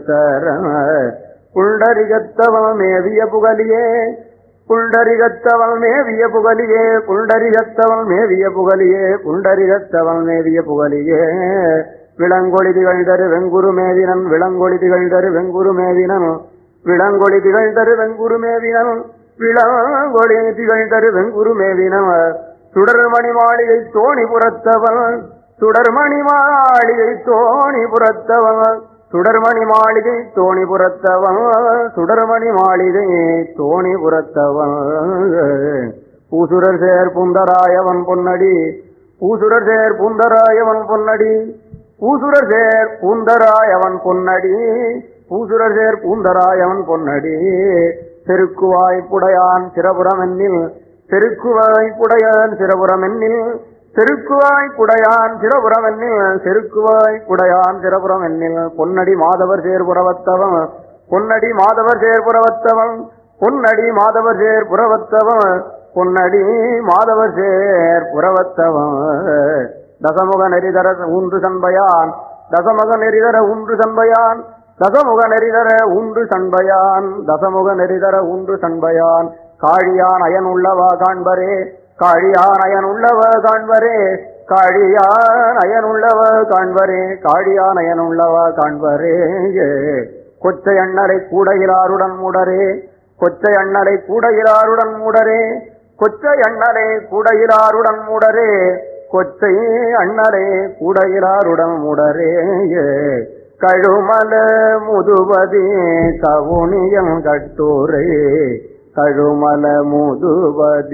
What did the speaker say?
புறத்தர புண்டரிகத்தவம் மேவிய புகலியே புண்டரிகத்தவம் மேவிய புகலியே புண்டரிகத்தவம் மேவிய புகலியே புண்டரிகத்தவம் மேவிய புகலியே விளங்கொளி திகழ்தரு வெங்குரு மேவினன் விளங்கொளி திகழ்தரு வெங்குரு மேவினன் விளங்கொளி திகழ்தரு வெங்குரு மேவினன் விளங்கொளி திகழ்தரு வெங்குரு மேவினன் சுடர்மணி மாளிகை தோணி புறத்தவன் சுடர்மணி மாளிகை தோணி புறத்தவன் சுடர்மணி மாளிகை தோணி புறத்தவன் சுடர்மணி மாளிகை தோணி புறத்தவன் பூசுரர் சேர் புந்தராயவன் பொன்னடி பூசுரர் சேர் புந்தராயவன் பொன்னடி பூசுரர் சேர் பூந்தராயவன் பொன்னடி பூசுரர் சேர் பூந்தராயவன் பொன்னடி செருக்குவாய் புடையான் சிரபுரம் என்னில் செருக்குவாய் புடையான் சிரபுரம் என்னில் செருக்குவாய் குடையான் சிரபுரம் என்னில் செருக்குவாய் குடையான் சிரபுரம் என்னில் பொன்னடி மாதவர் சேர்புறவத்தவன் பொன்னடி மாதவர் சேர்புறவத்தவன் பொன்னடி மாதவர் சேர் புறவத்தவன் பொன்னடி மாதவர் சேர் புறவத்தவன் தசமுக நெறிதர ஊன்று சண்பையான் தசமுக நெறிதர ஊன்று சண்பையான் தசமுக நெறிதர ஊன்று சண்பையான் தசமுக நெறிதர ஊன்று சண்பையான் காழியான் அயன் உள்ளவா காண்பரே காழியான் அயன் உள்ளவ காண்பரே காழியான் அயன் உள்ளவ காண்பரே காழியான் அயன் உள்ளவ காண்பரே கொச்சை அண்ணலை கூடையிலாருடன் மூடரே கொச்சை அண்ணலை கூடையிலாருடன் மூடரே கொச்சை அண்ணலை கூடையிலாருடன் மூடரே கொச்சை அண்ணலை கூடையிலாருடன் மூடரே கழுமல முதுவதி கவுனியம் கட்டூரே கழுமல முதுவதி